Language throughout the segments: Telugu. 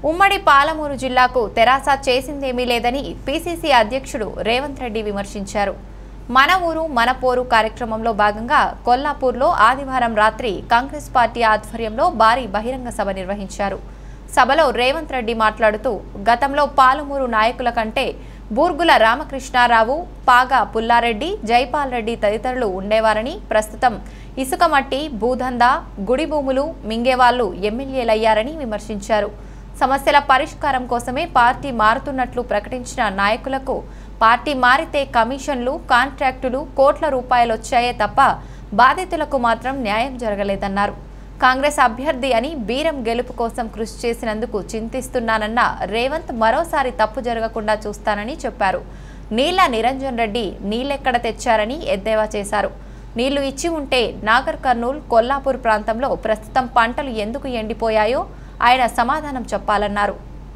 ఉమ్మడి పాలమూరు జిల్లాకు తెరాస చేసిందేమీ లేదని పీసీసీ అధ్యక్షుడు రేవంత్ రెడ్డి విమర్శించారు మన ఊరు మన పోరు కార్యక్రమంలో భాగంగా కొల్లాపూర్లో ఆదివారం రాత్రి కాంగ్రెస్ పార్టీ ఆధ్వర్యంలో భారీ బహిరంగ సభ నిర్వహించారు సభలో రేవంత్ రెడ్డి మాట్లాడుతూ గతంలో పాలమూరు నాయకుల కంటే బూర్గుల రామకృష్ణారావు పాగా పుల్లారెడ్డి జైపాల్ రెడ్డి తదితరులు ఉండేవారని ప్రస్తుతం ఇసుక మట్టి భూదందా గుడి భూములు మింగేవాళ్లు ఎమ్మెల్యేలయ్యారని విమర్శించారు సమస్యల పరిష్కారం కోసమే పార్టీ మారుతున్నట్లు ప్రకటించిన నాయకులకు పార్టీ మారితే కమిషన్లు కాంట్రాక్టులు కోట్ల రూపాయలు వచ్చాయే తప్ప బాధితులకు మాత్రం న్యాయం జరగలేదన్నారు కాంగ్రెస్ అభ్యర్థి అని బీరం గెలుపు కోసం కృషి చేసినందుకు చింతిస్తున్నానన్న రేవంత్ మరోసారి తప్పు జరగకుండా చూస్తానని చెప్పారు నీళ్ల నిరంజన్ రెడ్డి నీళ్లెక్కడ తెచ్చారని ఎద్దేవా చేశారు నీళ్లు ఇచ్చి ఉంటే నాగర్ కర్నూల్ కొల్లాపూర్ ప్రాంతంలో ప్రస్తుతం పంటలు ఎందుకు ఎండిపోయాయో ఆయన సమాధానం చెప్పాలన్నారు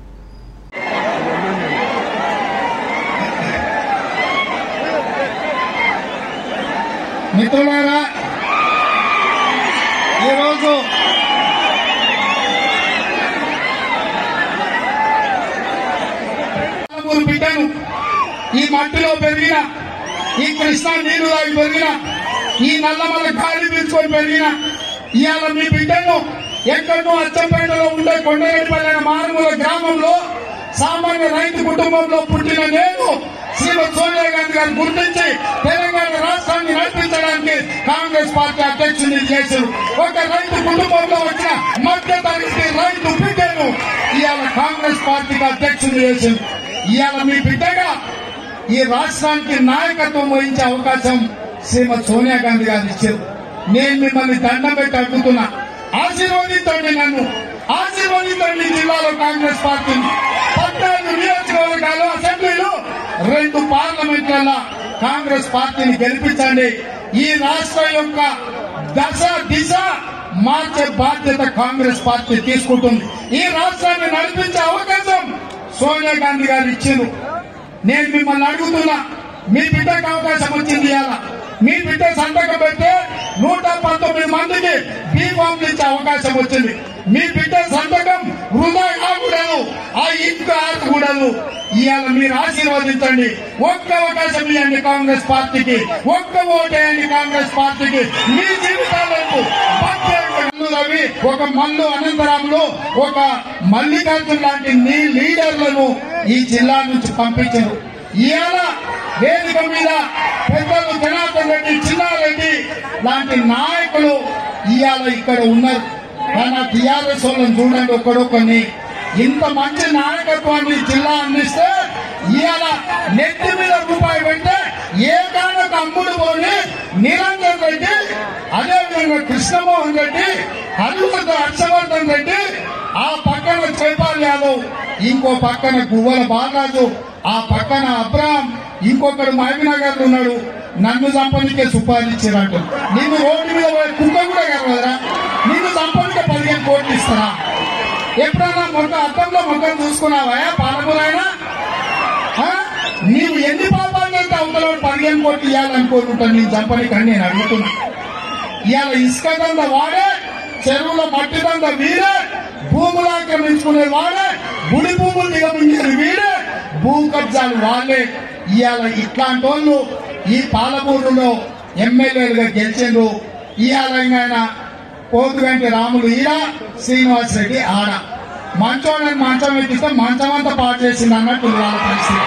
మిత్రులారా ఈరోజు పాలమూరు బిడ్డను ఈ మట్టిలో పెరిగిన ఈ కృష్ణా నీళ్లు తాగి పెరిగిన ఈ నల్లమల్ల గాలి పీల్చుకొని పెరిగిన ఇవాళ మీ బిడ్డను ఎక్కడో అచ్చంపేటలో ఉండే కొండరెడ్డిపల్లి అనే మారుమూల గ్రామంలో సామాన్య రైతు కుటుంబంలో పుట్టిన నేను శ్రీమతి సోనియా గాంధీ గారిని గుర్తించి తెలంగాణ రాష్ట్రాన్ని నడిపించడానికి కాంగ్రెస్ పార్టీ అధ్యక్షుడిని చేశారు ఒక రైతు కుటుంబంలో వచ్చిన మధ్య తరగతి రైతు బిడ్డను ఇవాళ కాంగ్రెస్ పార్టీకి అధ్యక్షుడిని చేసింది ఇవాళ మీ బిడ్డగా ఈ రాష్ట్రానికి నాయకత్వం వహించే అవకాశం శ్రీమతి సోనియా గాంధీ గారు ఇచ్చారు నేను మిమ్మల్ని దండం పెట్టి అడుగుతున్నా ఆశీర్వదించండి నన్ను ఆశీర్వదించండి జిల్లాలో కాంగ్రెస్ పార్టీని పద్నాలుగు నియోజకవర్గాలు అసెంబ్లీలు రెండు పార్లమెంట్లలో కాంగ్రెస్ పార్టీని గెలిపించండి ఈ రాష్ట్రం యొక్క దశ దిశ మార్చే బాధ్యత కాంగ్రెస్ పార్టీ తీసుకుంటుంది ఈ రాష్ట్రాన్ని నడిపించే అవకాశం సోనియా గాంధీ గారు ఇచ్చారు నేను మిమ్మల్ని అడుగుతున్నా మీ బిడ్డకు అవకాశం వచ్చింది ఇవాళ మీ బిడ్డ సంతకం పెడితే నూట పంతొమ్మిది మందికి బీఫామ్ ఇచ్చే అవకాశం వచ్చింది మీ బిడ్డ సంతకం వృధా కాకూడదు ఆ ఇంటికి ఆడకూడదు ఇవాళ మీరు ఆశీర్వదించండి ఒక్క అవకాశం ఇవ్వండి కాంగ్రెస్ పార్టీకి ఒక్క ఓటేయండి కాంగ్రెస్ పార్టీకి మీ జీవితాలకు మల్లు రవి ఒక మల్లు అనంతరాములు ఒక మల్లికార్జున్ లాంటి నీ లీడర్లను ఈ జిల్లా నుంచి పంపించారు ఇవాళ వేదిక మీద పెద్దలు జనార్దన్ రెడ్డి చిన్నారెడ్డి లాంటి నాయకులు ఇవాళ ఇక్కడ ఉన్నారు కానీ టిఆర్ఎస్ వాళ్ళని చూడండి ఒక్కడొక్కని ఇంత మంచి నాయకత్వాన్ని జిల్లా అందిస్తే ఇవాళ నెత్తి మీద రూపాయి పెడితే ఏ కారణకు అమ్ముడు పోని నిరంజన్ రెడ్డి అదేవిధంగా కృష్ణమోహన్ రెడ్డి హనుమంతు హర్షవర్ధన్ రెడ్డి ఆ పక్కన జైపాల్ యాదవ్ ఇంకో పక్కన గువ్వల బాలరాజు ఆ పక్కన అబ్రాహం ఇంకొకడు మహబీనగర్ ఉన్నాడు నన్ను చంపనికే సుపాదించారంట నిన్ను రోడ్డు మీద పోయే కుక్క కూడా కలవదరా నిన్ను చంపనికే పదిహేను కోట్లు ఇస్తారా ఎప్పుడన్నా మొక్క అర్థంలో మొక్కలు చూసుకున్నావా పాలమూరైనా ఆ? నీవు ఎన్ని పాపాలు చేస్తే అవతల పదిహేను కోట్లు ఇవ్వాలనుకోనుంటా నీ చంపనికని నేను అడుగుతున్నా ఇవాళ ఇసుక దంద వాడే చెరువుల మట్టి దంద వీడే భూములు ఆక్రమించుకునే వాడే గుడి భూములు దిగమించేది వీడే భూ కబ్జాలు వాళ్ళే ఇవాళ ఇట్లాంటి వాళ్ళు ఈ పాలమూరులో ఎమ్మెల్యేలుగా గెలిచిండ్రు ఇవాళ ఆయన పోతుగంటి రాములు ఈడ శ్రీనివాస్ రెడ్డి ఆడ మంచోడని మంచం ఎక్కిస్తే మంచం అంతా పాటు చేసింది అన్నట్టు వాళ్ళ పరిస్థితి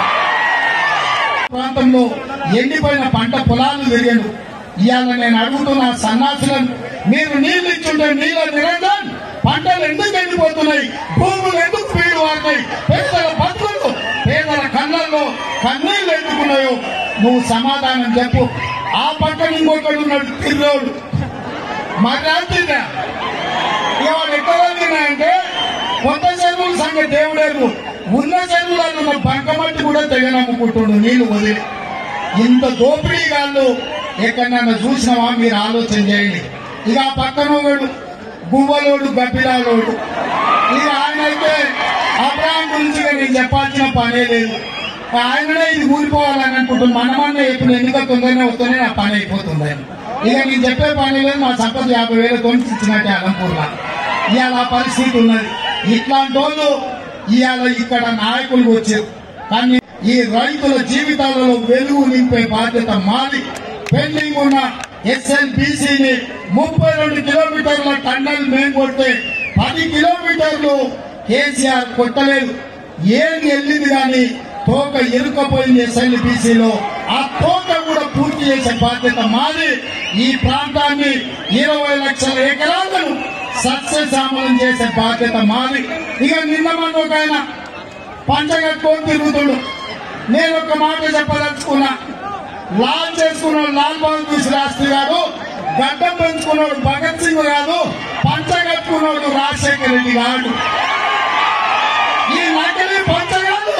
ప్రాంతంలో ఎండిపోయిన పంట పొలాలు తిరిగాను ఇవాళ నేను అడుగుతున్న సన్నాసులను మీరు నీళ్లు ఇచ్చుంటే నీళ్ళ నిరంజన్ పంటలు ఎందుకు ఎండిపోతున్నాయి భూములు ఎందుకు పీడు వారినాయి పేదల బతుకులు పేదల కళ్ళల్లో కన్నీళ్లు ఎందుకున్నాయో నువ్వు సమాధానం చెప్పు ఆ పక్కన ఇంకొకడు ఉన్నాడు తిర్రోడు మరి రాత్రిగా ఇవాళ ఎక్కడ తిన్నాయంటే కొత్త చెరువుల సంగతి దేవుడేరు ఉన్న చెరువులలో ఉన్న బంకమట్టి కూడా తెగనమ్ముకుంటుండు నీళ్లు వదిలి ఇంత దోపిడీ గాళ్ళు ఎక్కడన్నా చూసినావా మీరు ఆలోచన చేయండి ఇక ఆ పక్కన ఒకడు గువ్వలోడు గబ్బిలాలోడు ఇక ఆయన అయితే అబ్రాహం గురించి ఇక నేను చెప్పాల్సిన పనే లేదు ఆయననే ఇది ఊరిపోవాలని అనుకుంటున్నాను మనమన్నా ఎప్పుడు ఎన్నిక తొందరనే వస్తేనే నా పని అయిపోతుంది ఆయన ఇక నేను చెప్పే పని లేదు మా సంపద యాభై వేల తొమ్మిది ఇచ్చినట్టే అలంపూర్లా ఇవాళ ఆ పరిస్థితి ఉన్నది ఇట్లాంటి వాళ్ళు ఇవాళ ఇక్కడ నాయకులు వచ్చారు కానీ ఈ రైతుల జీవితాలలో వెలుగు నింపే బాధ్యత మాది పెండింగ్ ఉన్న ఎస్ఎల్బిసిని ముప్పై రెండు కిలోమీటర్ల టన్నల్ మేము కొడితే పది కిలోమీటర్లు కేసీఆర్ కొట్టలేదు ఏం వెళ్ళింది కానీ తోక ఎరుకపోయింది ఎస్ఎల్బిసిలో ఆ తోక కూడా పూర్తి చేసే బాధ్యత మాది ఈ ప్రాంతాన్ని ఇరవై లక్షల ఎకరాలను సక్సెస్ అమలు చేసే బాధ్యత మాది ఇక నిన్న మన ఒక ఆయన పంచగట్టుకొని తిరుగుతుడు నేను ఒక మాట చెప్పదలుచుకున్నా లాల్ చేసుకున్నాడు లాల్ బహదూర్ శాస్త్రి గారు గడ్డం పెంచుకున్నాడు భగత్ సింగ్ కాదు పంచ కట్టుకున్నాడు రాజశేఖర రెడ్డి గారు ఈ నకిలీ పంచ కాదు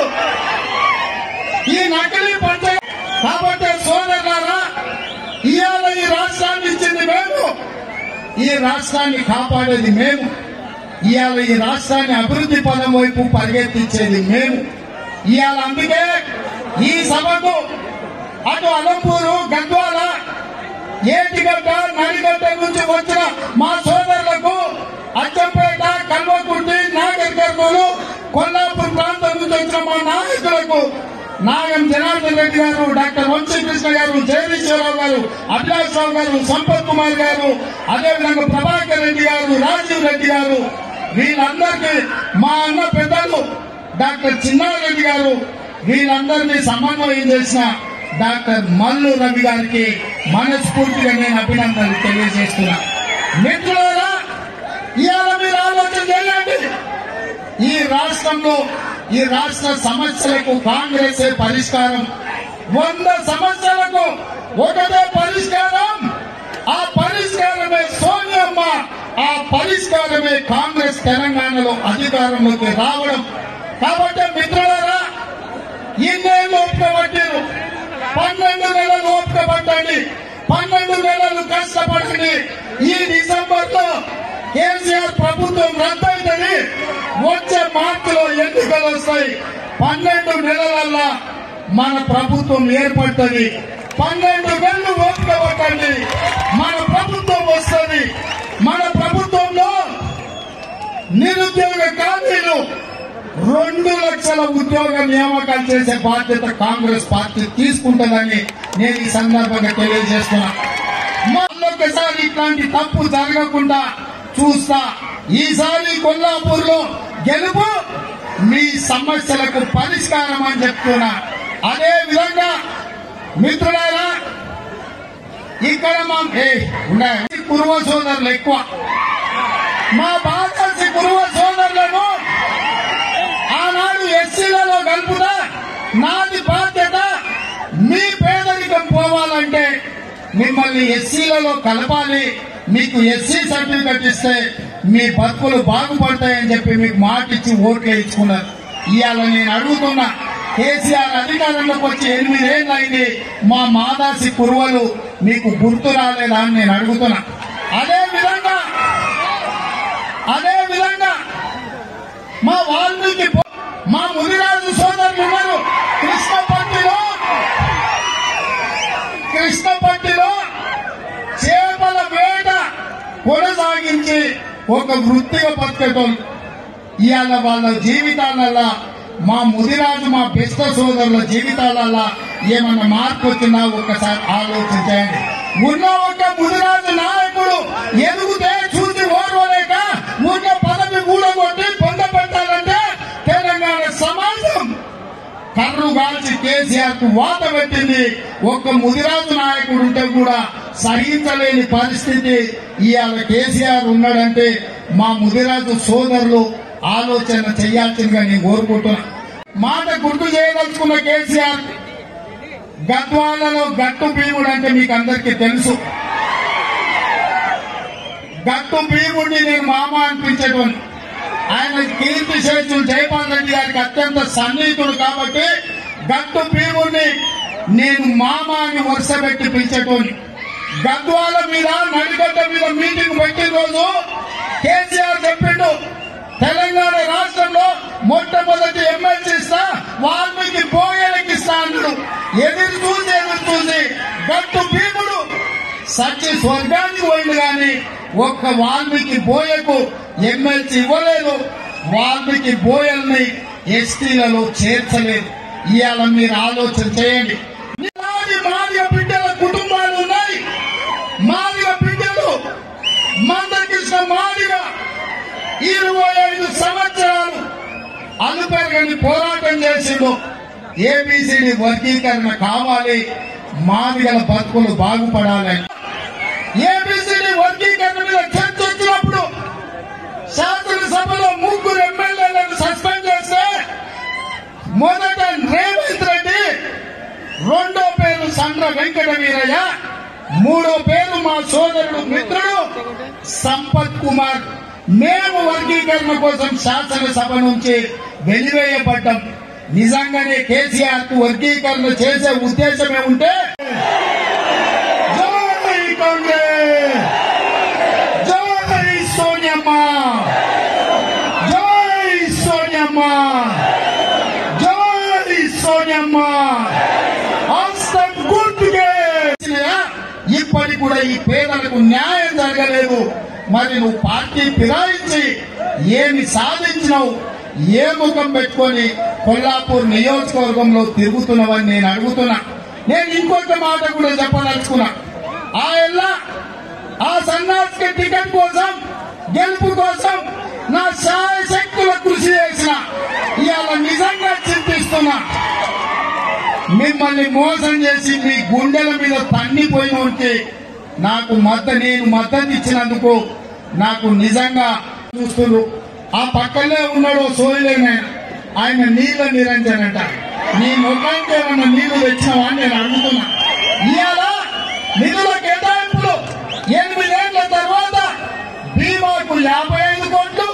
ఈ నకిలీ పంచ కాబట్టి సోదరులారా ఇవాళ ఈ రాష్ట్రాన్ని ఇచ్చింది మేము ఈ రాష్ట్రాన్ని కాపాడేది మేము ఇవాళ ఈ రాష్ట్రాన్ని అభివృద్ధి పదం వైపు పరిగెత్తించేది మేము ఇవాళ అందుకే ఈ సభకు అటు అలంపూరు గద్వాల ఏటిగడ్డ నడిగడ్డ నుంచి వచ్చిన మా సోదరులకు అచ్చంపేట కల్వకుర్తి నాగర్ కర్నూలు కొల్లాపూర్ ప్రాంతం నుంచి వచ్చిన మా నాయకులకు నాగం జనార్దన్ రెడ్డి గారు డాక్టర్ వంశీకృష్ణ గారు జగదీశ్వరరావు గారు అభిలాష్ రావు గారు సంపత్ కుమార్ గారు అదేవిధంగా ప్రభాకర్ రెడ్డి గారు రాజీవ్ రెడ్డి గారు వీళ్ళందరికీ మా అన్న పెద్దలు డాక్టర్ చిన్నారెడ్డి గారు వీళ్ళందరినీ సమన్వయం చేసిన డాక్టర్ మల్లు రవి గారికి మనస్ఫూర్తిగా నేను అభినందనలు తెలియజేస్తున్నా మిత్రులారా ఇవాళ మీరు ఆలోచన చేయండి ఈ రాష్ట్రంలో ఈ రాష్ట్ర సమస్యలకు కాంగ్రెస్ పరిష్కారం వంద సమస్యలకు ఒకటే పరిష్కారం ఆ పరిష్కారమే సోనియమ్మ ఆ పరిష్కారమే కాంగ్రెస్ తెలంగాణలో అధికారంలోకి రావడం కాబట్టి మిత్రులారా ఇన్నేళ్ళు ఓపిక పట్టారు పన్నెండు నెలలు ఓపిక పట్టండి పన్నెండు నెలలు కష్టపడండి ఈ డిసెంబర్ లో కేసీఆర్ ప్రభుత్వం రద్దయితది వచ్చే మార్చిలో ఎన్నికలు వస్తాయి పన్నెండు నెలలల్లా మన ప్రభుత్వం ఏర్పడుతుంది పన్నెండు నెలలు ఓపిక పట్టండి మన ప్రభుత్వం వస్తుంది మన ప్రభుత్వంలో నిరుద్యోగ ఖాళీలు రెండు లక్షల ఉద్యోగ నియామకాలు చేసే బాధ్యత కాంగ్రెస్ పార్టీ తీసుకుంటుందని నేను ఈ సందర్భంగా తెలియజేస్తున్నా మళ్ళొకసారి ఇట్లాంటి తప్పు జరగకుండా చూస్తా ఈసారి కొల్లాపూర్ లో గెలుపు మీ సమస్యలకు పరిష్కారం అని చెప్తున్నా అదే విధంగా మిత్రులారా ఇక్కడ మా ఏ ఉన్నాయి కురువ సోదరులు ఎక్కువ మా బాధాసి కురువ సోదరులను ఆనాడు ఎస్సీలలో కలుపుదా నాది బాధ్యత మీ పేదరికం పోవాలంటే మిమ్మల్ని ఎస్సీలలో కలపాలి మీకు ఎస్సీ సర్టిఫికెట్ ఇస్తే మీ బతుకులు బాగుపడతాయని చెప్పి మీకు మాట ఇచ్చి ఓట్లు ఇచ్చుకున్నారు ఇవాళ నేను అడుగుతున్నా కేసీఆర్ అధికారంలోకి వచ్చి ఎనిమిదేళ్ళు అయింది మా మాదాసి కురువలు మీకు గుర్తు రాలేదా అని నేను అడుగుతున్నా అదే విధంగా అదే విధంగా మా వాల్మీకి పో- మా ముదిరాజు సోదరులు ఉన్నారు కృష్ణపట్టిలో కృష్ణపట్టిలో చేపల వేట కొనసాగించి ఒక వృత్తిగా బతికేటోళ్ళు ఇవాళ వాళ్ళ జీవితాలల్లా మా ముదిరాజు మా బెస్త సోదరుల జీవితాలల్లా ఏమన్నా మార్పు వచ్చినా ఒక్కసారి ఆలోచించండి ఉన్న ఒక ముదిరాజు నాయకుడు ఎదుగుతే చూసి ఓర్వలేక ఉన్న పదవి కూడగొట్టి పొందపెట్టాలంటే తెలంగాణ సమాజం కర్రు కాల్చి కేసీఆర్ కు వాత పెట్టింది ఒక్క ముదిరాజు నాయకుడు ఉంటే కూడా సహించలేని పరిస్థితి ఇవాళ కేసీఆర్ ఉన్నాడంటే మా ముదిరాజు సోదరులు ఆలోచన చేయాల్సిందిగా నేను కోరుకుంటున్నా మాట గుర్తు చేయదలుచుకున్న కేసీఆర్ గద్వాలలో గట్టు భీముడు అంటే మీకు అందరికీ తెలుసు గట్టు భీముడిని నేను మామ అనిపించేటువంటి ఆయన కీర్తి శేషులు జయపాల్ రెడ్డి గారికి అత్యంత సన్నిహితుడు కాబట్టి గట్టు భీముడిని నేను మామ అని వరుస పెట్టి పిలిచేటోని గద్వాల మీద నడిగడ్డ మీద మీటింగ్ పెట్టిన రోజు కేసీఆర్ చెప్పిండు తెలంగాణ రాష్ట్రంలో మొట్టమొదటి ఎమ్మెల్సీ ఇస్తా వాల్మీకి పోయేలకి ఇస్తా అన్నాడు ఎదురు చూసి ఎదురు చూసి గట్టు భీముడు సత్య స్వర్గానికి పోయింది గాని ఒక్క వాల్మీకి బోయకు ఎమ్మెల్సీ ఇవ్వలేదు వాల్మీకి బోయల్ని ఎస్టీలలో చేర్చలేదు ఇవాళ మీరు ఆలోచన చేయండి ఇలాంటి మాదిగ బిడ్డల కుటుంబాలు ఉన్నాయి మాదిగ బిడ్డలు మందకృష్ణ మాదిగ ఇరవై ఐదు సంవత్సరాలు అనుపెరగని పోరాటం చేసిండు ఏబిసిడి వర్గీకరణ కావాలి మాదిగల బతుకులు బాగుపడాలని ఏబిసిడి వర్గీకరణ మీద చర్చ వచ్చినప్పుడు శాసనసభలో ముగ్గురు ఎమ్మెల్యేలను సస్పెండ్ చేస్తే మొదట రేవంత్ రెడ్డి రెండో పేరు సండ్ర వెంకట వీరయ్య మూడో పేరు మా సోదరుడు మిత్రుడు సంపత్ కుమార్ మేము వర్గీకరణ కోసం శాసనసభ నుంచి వెలివేయబడ్డాం నిజంగానే కేసీఆర్ కు వర్గీకరణ చేసే ఉద్దేశమే ఉంటే జై కాంగ్రెస్ జై సోనియమ్మ జై సోనియమ్మ జై సోనియమ్మ హస్తం గుర్తుకే ఇప్పటి కూడా ఈ పేదలకు న్యాయం జరగలేదు మరి నువ్వు పార్టీ ఫిరాయించి ఏమి సాధించినావు ఏ ముఖం పెట్టుకొని కొల్లాపూర్ నియోజకవర్గంలో తిరుగుతున్నావని నేను అడుగుతున్నా నేను ఇంకొక మాట కూడా చెప్పదలుచుకున్నా ఆ ఎల్లా ఆ సన్నాసికి టికెట్ కోసం గెలుపు కోసం నా శాయశక్తుల కృషి చేసిన ఇవాళ నిజంగా చింతిస్తున్నా మిమ్మల్ని మోసం చేసి మీ గుండెల మీద తన్నిపోయి ఉంటే నాకు మద్ద నేను మద్దతు ఇచ్చినందుకు నాకు నిజంగా చూస్తున్నారు ఆ పక్కనే ఉన్నాడు సోయలేని ఆయన నీళ్ళ నిరంజన్ అంట నీ ముఖానికి ఏమన్నా నీళ్లు తెచ్చినావా అని నేను అడుగుతున్నా ఇవాళ నిధుల కేటాయింపులు ఎనిమిదేళ్ల తర్వాత బీమాకు యాభై ఐదు కోట్లు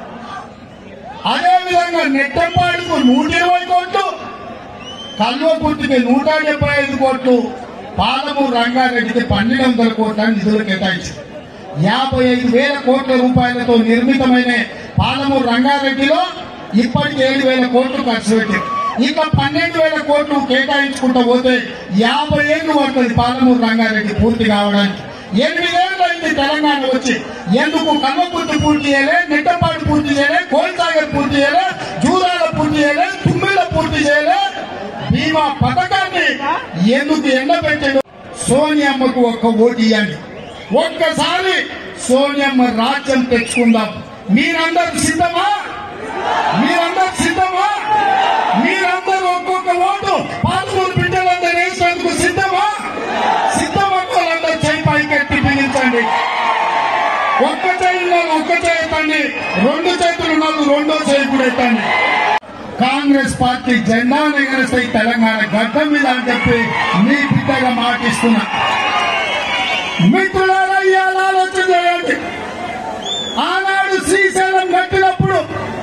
అదేవిధంగా నెట్టంపాడుకు నూట ఇరవై కోట్లు కల్వకుర్తికి నూట డెబ్బై ఐదు కోట్లు పాలమూరు రంగారెడ్డికి పన్నెండు వందల కోట్ల నిధులు కేటాయించారు యాభై ఐదు వేల కోట్ల రూపాయలతో నిర్మితమైన పాలమూరు రంగారెడ్డిలో ఇప్పటికి ఏడు వేల కోట్లు ఖర్చు పెట్టారు ఇంకా పన్నెండు వేల కోట్లు కేటాయించుకుంటూ పోతే యాభై ఏళ్ళు పడుతుంది పాలమూరు రంగారెడ్డి పూర్తి కావడానికి ఎనిమిదేళ్ళు అయింది తెలంగాణ వచ్చి ఎందుకు కల్వకుర్తి పూర్తి చేయలే నెట్టపాడు పూర్తి చేయలే కోల్సాగర్ పూర్తి చేయలే జూరాల పూర్తి చేయలే తుమ్మిళ్ళ పూర్తి చేయలే బీమా పథకాన్ని ఎందుకు ఎండబెట్టాడు సోనియమ్మకు ఒక్క ఓటు ఇవ్వండి ఒక్కసారి సోనియమ్మ రాజ్యం తెచ్చుకుందాం మీరందరూ సిద్ధమా మీరందరూ సిద్ధమా మీరందరూ ఒక్కొక్క ఓటు పాల్గొని బిడ్డలందరూ వేసేందుకు సిద్ధమా సిద్ధమక్కలందరూ చేయి పైకెత్తి పిలించండి ఒక్క చేయి వాళ్ళు ఒక్క చేయతండి రెండు చేతులు వాళ్ళు రెండో చేయి కూడా ఎత్తండి కాంగ్రెస్ పార్టీ జెండా ఎగరేస్తాయి తెలంగాణ గడ్డ మీద అని చెప్పి మీ బిడ్డగా మాటిస్తున్నా మిత్రులారా ఇవాళ ఆలోచన చేయండి ఆనాడు శ్రీశైలం కట్టినప్పుడు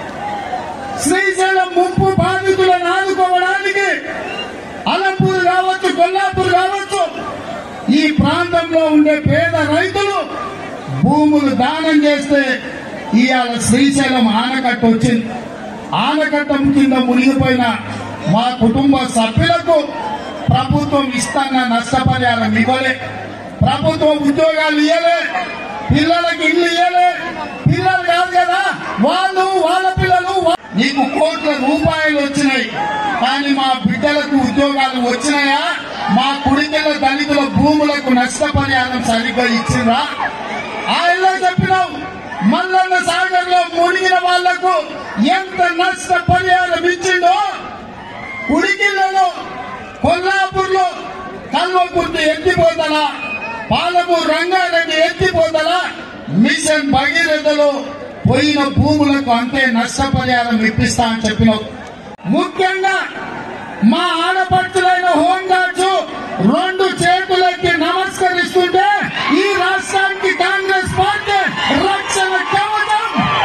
శ్రీశైలం ముంపు బాధితులను ఆదుకోవడానికి అలంపూర్ కావచ్చు కొల్లాపూర్ కావచ్చు ఈ ప్రాంతంలో ఉండే పేద రైతులు భూములు దానం చేస్తే ఇవాళ శ్రీశైలం ఆనకట్ట వచ్చింది ఆనకట్టం కింద మునిగిపోయిన మా కుటుంబ సభ్యులకు ప్రభుత్వం ఇస్తాన్న నష్టపరిహారం ఇవ్వలే ప్రభుత్వం ఉద్యోగాలు ఇవ్వలే పిల్లలకి ఇల్లు ఇవ్వలే పిల్లలు కాదు కదా వాళ్ళు వాళ్ళ పిల్లలు వా- నీకు కోట్ల రూపాయలు వచ్చినాయి కానీ మా బిడ్డలకు ఉద్యోగాలు వచ్చినాయా మా కుడికెళ్ళ దళితుల భూములకు నష్టపరిహారం సరిగ్గా ఇచ్చిందా ఆయన చెప్పినావు మల్లన్న సాగర్ లో మునిగిన వాళ్లకు ఎంత నష్టపరిహారం ఇచ్చిండో ఉడికిళ్లలో కొల్లాపూర్లో కల్వకుర్తి ఎత్తిపోతలా పాలమూరు రంగారెడ్డి ఎత్తిపోతలా మిషన్ భగీరథలో పోయిన భూములకు అంతే నష్టపరిహారం ఇప్పిస్తా అని చెప్పినావు ముఖ్యంగా మా ఆడపడుచులైన హోంగార్డ్స్ రెండు చేతులకి నమస్కరిస్తుంటే ఈ రాష్ట్రానికి కాంగ్రెస్ పార్టీ రక్షణ కవచం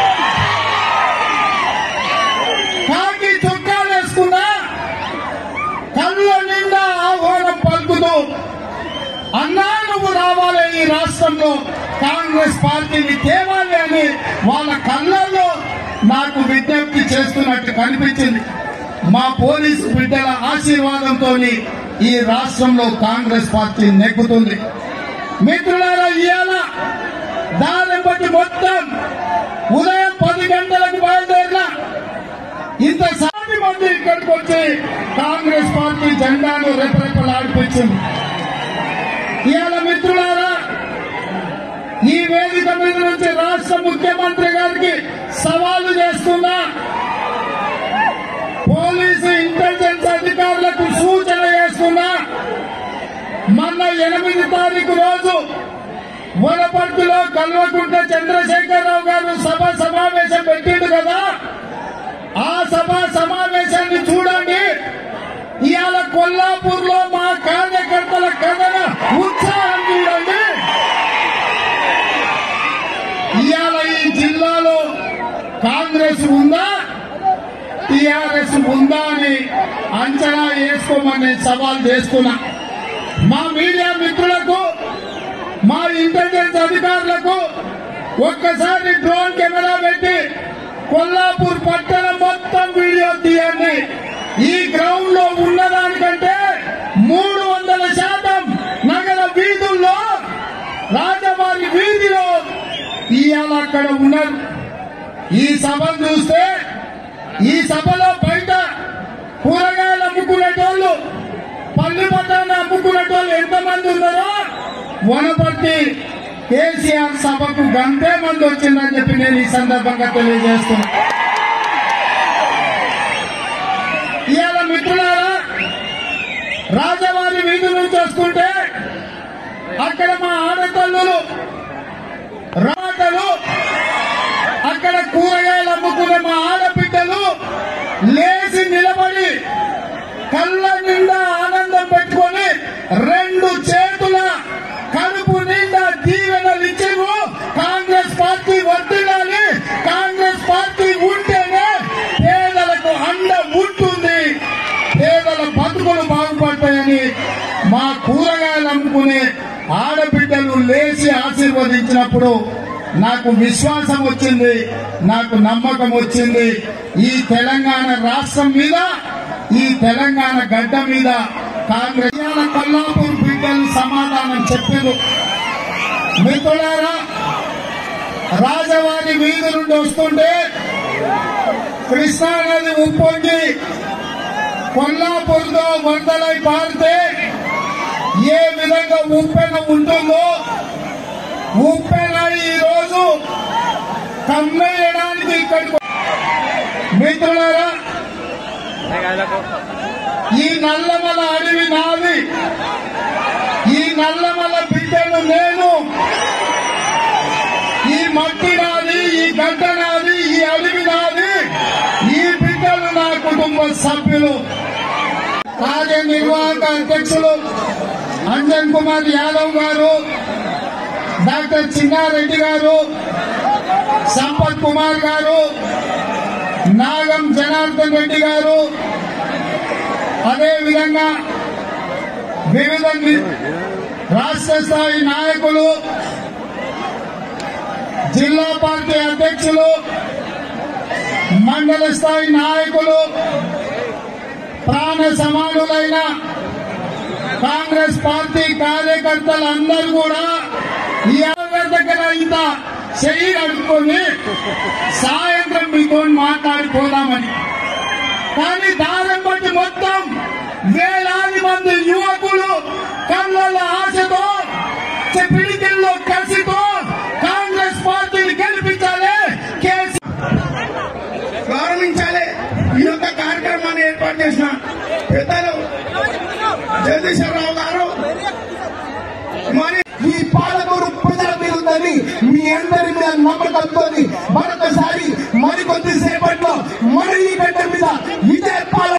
కాకి చొక్కాలు వేసుకున్నా కళ్ళ నిండా ఆహ్వానం పలుకుతూ అన్నా నువ్వు రావాలి ఈ రాష్ట్రంలో కాంగ్రెస్ పార్టీని తేవాలి అని వాళ్ళ కళ్ళల్లో నాకు విజ్ఞప్తి చేస్తున్నట్టు కనిపించింది మా పోలీసు బిడ్డల ఆశీర్వాదంతో ఈ రాష్ట్రంలో కాంగ్రెస్ పార్టీ నెగ్గుతుంది మిత్రులారా ఇవాళ దాన్ని బట్టి మొత్తం ఉదయం పది గంటలకు బయలుదేరినా ఇంత సాటి మంది ఇక్కడికి వచ్చి కాంగ్రెస్ పార్టీ జెండాను రెపరెపలాడిపించింది ఇవాళ మిత్రులారా ఈ వేదిక మీద నుంచి రాష్ట్ర ముఖ్యమంత్రి గారికి సవాలు చేస్తున్నా పోలీసు ఇంటెలిజెన్స్ అధికారులకు సూచన చేస్తున్నా మొన్న ఎనిమిది తారీఖు రోజు వనపర్తిలో కల్వకుంట చంద్రశేఖరరావు గారు సభ సమావేశం పెట్టిండు కదా ఆ సభ సమావేశాన్ని చూడండి ఇవాళ కొల్లాపూర్ లో మా కార్యకర్తల కథన ఉత్సాహం చూడండి ఇవాళ ఈ జిల్లాలో కాంగ్రెస్ ఉందా టిఆర్ఎస్ ఉందా అని అంచనా వేసుకోమని సవాల్ చేస్తున్నా మా మీడియా మిత్రులకు మా ఇంటెలిజెన్స్ అధికారులకు ఒక్కసారి డ్రోన్ కెమెరా పెట్టి కొల్లాపూర్ పట్టణం మొత్తం వీడియో తీయండి ఈ గ్రౌండ్ లో ఉన్నదానికంటే మూడు వందల శాతం నగర వీధుల్లో రాజవారి వీధిలో ఇవాళ అక్కడ ఉన్నారు ఈ సభను చూస్తే ఈ సభలో బయట కూరగాయలు అమ్ముకునేటోళ్ళు పల్లి పట్టాన్ని అమ్ముకునేటోళ్ళు ఎంతమంది ఉన్నారో వనపర్తి కేసీఆర్ సభకు గంటే మంది వచ్చిందని చెప్పి నేను ఈ సందర్భంగా తెలియజేస్తున్నా ఇవాళ మిత్రులారా రాజవారి వీధి నుంచి వస్తుంటే అక్కడ మా ఆడతల్లులు రాటలు అక్కడ కూరగాయలు అమ్ముకునే మా ఆడబిడ్డలు లేచి నిలబడి కళ్ళ నిండా ఆనందం పెట్టుకొని రెండు చేతుల కడుపు నిండా దీవెనలు ఇచ్చేవు కాంగ్రెస్ పార్టీ వర్తిల్లాలి కాంగ్రెస్ పార్టీ ఉంటేనే పేదలకు అండ ఉంటుంది పేదల బతుకులు బాగుపడతాయని మా కూరగాయలు అమ్ముకునే ఆడబిడ్డలు లేచి ఆశీర్వదించినప్పుడు నాకు విశ్వాసం వచ్చింది నాకు నమ్మకం వచ్చింది ఈ తెలంగాణ రాష్ట్రం మీద ఈ తెలంగాణ గడ్డ మీద కాంగ్రెస్ ఇవాళ కొల్లాపూర్ బిడ్డలు సమాధానం చెప్పారు మిత్రులారా రాజవారి వీధి నుండి వస్తుంటే కృష్ణానది ఉప్పొంగి కొల్లాపూర్తో వరదలై పారితే ఏ విధంగా ఉప్పెన ఉంటుందో ఉప్పెన ఈ రోజు కమ్మేయడానికి ఇక్కడికి మిత్రులారా ఈ నల్లమల అడవి నాది ఈ నల్లమల బిడ్డను నేను ఈ మట్టి నాది ఈ గడ్డ నాది ఈ అడవి నాది ఈ బిడ్డలు నా కుటుంబ సభ్యులు కార్యనిర్వాహక అధ్యక్షులు అంజన్ కుమార్ యాదవ్ గారు డాక్టర్ చిన్నారెడ్డి గారు సంపత్ కుమార్ గారు నాగం జనార్దన్ రెడ్డి గారు అదే విధంగా వివిధ ని- రాష్ట్ర స్థాయి నాయకులు జిల్లా పార్టీ అధ్యక్షులు మండల స్థాయి నాయకులు ప్రాణ సమానులైన కాంగ్రెస్ పార్టీ కార్యకర్తలందరూ కూడా ఈ ఎవరి దగ్గర ఇంత చెయ్యి కడుక్కొని సాయంత్రం మీతో మాట్లాడిపోదామని కానీ దారం బట్టి మొత్తం వేలాది మంది యువకులు కళ్ళ ఆశతో పిడికిల్లో కసితో కాంగ్రెస్ పార్టీని గెలిపించాలి కేసీ ప్రారంభించాలి ఈ యొక్క కార్యక్రమాన్ని ఏర్పాటు చేసిన పెద్దలు జగదీశ్వరరావు గారు మరి